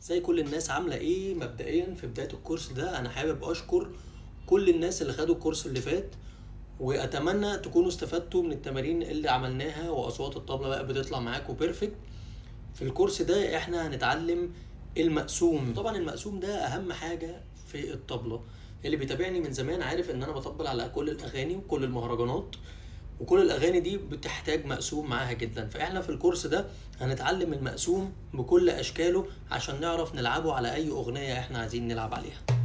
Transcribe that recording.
زي كل الناس عامله ايه مبدئيا في بدايه الكورس ده انا حابب اشكر كل الناس اللي خدوا الكورس اللي فات واتمنى تكونوا استفدتوا من التمارين اللي عملناها واصوات الطبله بقى بتطلع معاكم بيرفكت في الكورس ده احنا هنتعلم المقسوم طبعا المقسوم ده اهم حاجه في الطبله اللي بيتابعني من زمان عارف ان انا بطبل على كل الاغاني وكل المهرجانات وكل الاغاني دي بتحتاج مقسوم معاها جدا فاحنا في الكورس ده هنتعلم المقسوم بكل اشكاله عشان نعرف نلعبه على اي اغنيه احنا عايزين نلعب عليها